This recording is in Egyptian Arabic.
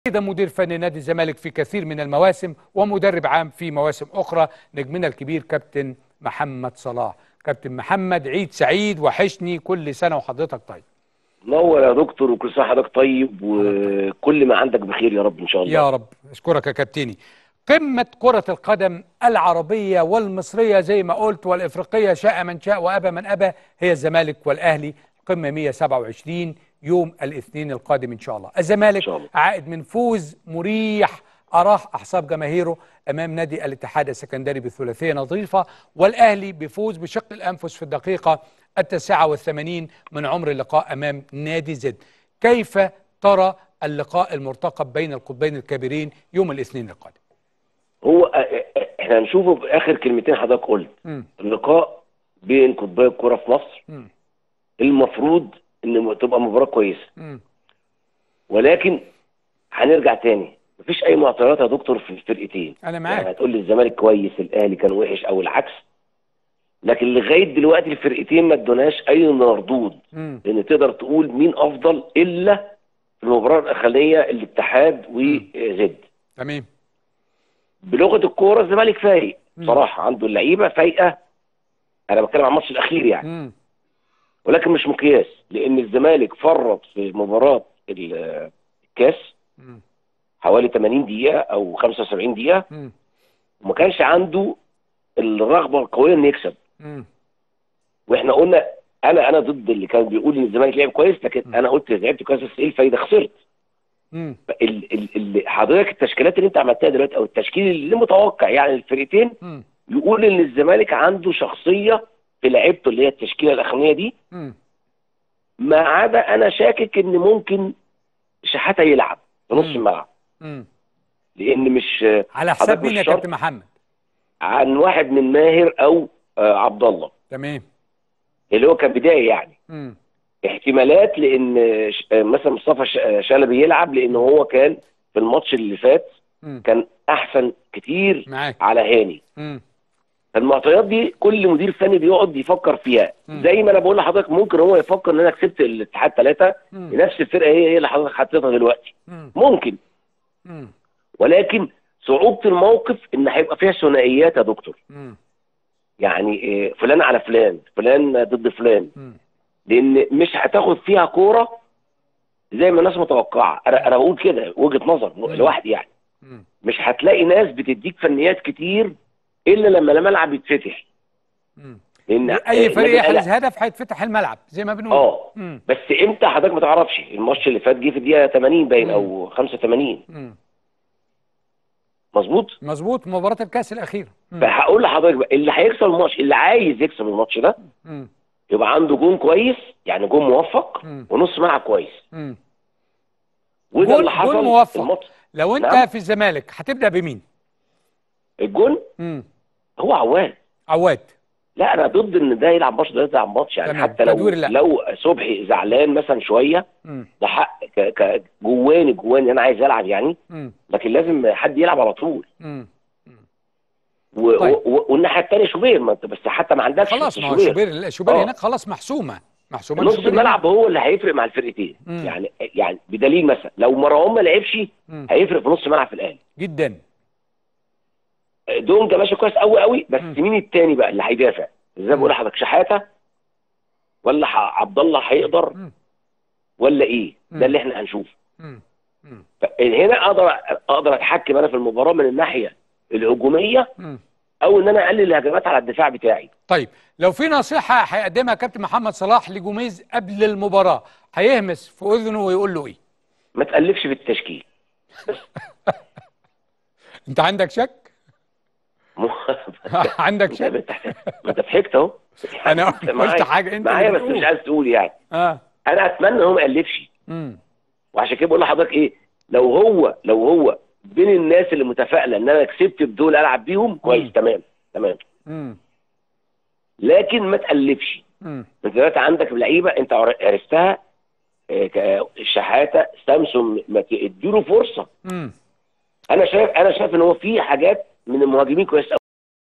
أيضا مدير فني نادي الزمالك في كثير من المواسم ومدرب عام في مواسم أخرى نجمنا الكبير كابتن محمد صلاح كابتن محمد عيد سعيد وحشني كل سنة وحضرتك طيب نور يا دكتور وكل سنه حضرتك طيب وكل ما عندك بخير يا رب ان شاء الله يا رب أشكرك يا كابتني قمة كرة القدم العربية والمصرية زي ما قلت والإفريقية شاء من شاء وأبى من أبى هي الزمالك والأهلي قمة 127 يوم الاثنين القادم إن شاء الله الزمالك إن شاء الله. عائد من فوز مريح أراح أحصاب جماهيره أمام نادي الاتحاد السكندري بثلاثية نظيفة والأهلي بفوز بشق الأنفس في الدقيقة التاسعة والثمانين من عمر اللقاء أمام نادي زد كيف ترى اللقاء المرتقب بين القطبين الكبيرين يوم الاثنين القادم هو آه، آه، احنا هنشوفه في اخر كلمتين حضرتك قلت مم. اللقاء بين قطبي الكوره في مصر مم. المفروض ان تبقى مباراه كويسه مم. ولكن هنرجع تاني مفيش اي معطيات يا دكتور في الفرقتين أنا يعني معاك هتقول لي الزمالك كويس الاهلي كان وحش او العكس لكن لغايه دلوقتي الفرقتين ما ادوناش اي مردود مم. لان تقدر تقول مين افضل الا في المباراه الاخرانيه الاتحاد وزد تمام بلغه الكوره الزمالك فايق مم. صراحه عنده اللعيبه فايقه انا بتكلم عن الماتش الاخير يعني مم. ولكن مش مقياس لان الزمالك فرط في مباراه ال- الكاس مم. حوالي 80 دقيقه او 75 دقيقه مم. وما كانش عنده الرغبه القويه انه يكسب مم. واحنا قلنا انا انا ضد اللي كان بيقول ان الزمالك لعب كويس لكن مم. انا قلت لعبت كويس بس ايه الفايده خسرت مم. ال ال ال حضرتك التشكيلات اللي انت عملتها دلوقتي او التشكيل اللي متوقع يعني الفرقتين مم. يقول ان الزمالك عنده شخصيه في لعيبته اللي هي التشكيله الاخرانيه دي مم. ما عدا انا شاكك ان ممكن شحاته يلعب في نص مم. الملعب مم. لان مش على حساب حضرتك مين مش يا شرط. كابتن محمد عن واحد من ماهر او آه، عبد الله تمام اللي هو كان بدايه يعني مم. احتمالات لان ش- آه، مثلا مصطفى ش- آه، شلبي يلعب لان هو كان في الماتش اللي فات مم. كان احسن كتير معاك على هاني مم. المعطيات دي كل مدير فني بيقعد يفكر فيها مم. زي ما انا بقول لحضرتك ممكن هو يفكر ان انا كسبت الاتحاد ثلاثه مم. نفس الفرقه هي هي اللي حضرتك حطيتها دلوقتي مم. ممكن مم. ولكن صعوبه الموقف ان هيبقى فيها ثنائيات يا دكتور مم. يعني إيه، فلان على فلان فلان ضد فلان مم. لان مش هتاخد فيها كوره زي ما الناس متوقعه انا انا بقول كده وجهه نظر مم. لوحدي يعني مم. مش هتلاقي ناس بتديك فنيات كتير الا لما الملعب يتفتح مم. لان اي آه، فريق النادي يحرز الأهلي- هدف هيتفتح الملعب زي ما بنقول اه مم. بس امتى حضرتك ما تعرفش الماتش اللي فات جه في الدقيقه 80 باين مم. او 85 مم. مظبوط مظبوط مباراة الكاس الأخيرة مم. فهقول لحضرتك بقى اللي هيكسب الماتش اللي عايز يكسب الماتش ده مم. يبقى عنده جون كويس يعني جون موفق مم. ونص ملعب كويس مم. وده جون- اللي حصل جون موفق. الماتش لو أنت نعم. في الزمالك هتبدأ بمين؟ الجون مم. هو عواد عواد لا انا ضد ان ده يلعب ماتش ده يلعب ماتش يعني تمام. حتى لو تدوير لا. لو صبحي زعلان مثلا شويه مم. ده حق ك- ك- جواني جواني انا عايز العب يعني مم. لكن لازم حد يلعب على طول مم. و... طيب. و... والناحيه الثانيه شوبير ما انت بس حتى ما عندكش خلاص بس ما هو شوبير شوبير آه. هناك خلاص محسومة محسومة نص شوبير الملعب هو اللي هيفرق مع الفرقتين مم. يعني يعني بدليل مثلا لو مروان ما لعبش مم. هيفرق في نص الملعب في الاهلي جدا دونجا ماشي كويس قوي قوي بس مم. مين التاني بقى اللي هيدافع زي ما مم. بقول لحضرتك شحاته ولا ح- عبد الله هيقدر مم. ولا ايه مم. ده اللي احنا هنشوفه مم. مم. هنا اقدر اقدر اتحكم انا في المباراه من الناحيه الهجوميه مم. او ان انا اقلل الهجمات على الدفاع بتاعي طيب لو في نصيحة هيقدمها كابتن محمد صلاح لجوميز قبل المباراة هيهمس في أذنه ويقول له إيه؟ ما تقلبش في التشكيل أنت عندك شك؟ عندك انت شك؟ انت ما انت ضحكت اهو أنا أنت قلت معايا- حاجة أنت معايا اللي بس بتقول. مش عايز تقول يعني اه انا اتمنى ان هو ما يقلبش امم وعشان كده بقول لحضرتك ايه لو هو لو هو بين الناس اللي متفائله ان انا كسبت بدول العب بيهم مم. كويس تمام تمام امم لكن ما تقلبش امم انت دلوقتي عندك لعيبه انت عر- عرفتها آه، ك- الشحاته سامسون ما ت- اديله فرصه امم انا شايف انا شايف ان هو في حاجات من المهاجمين كويس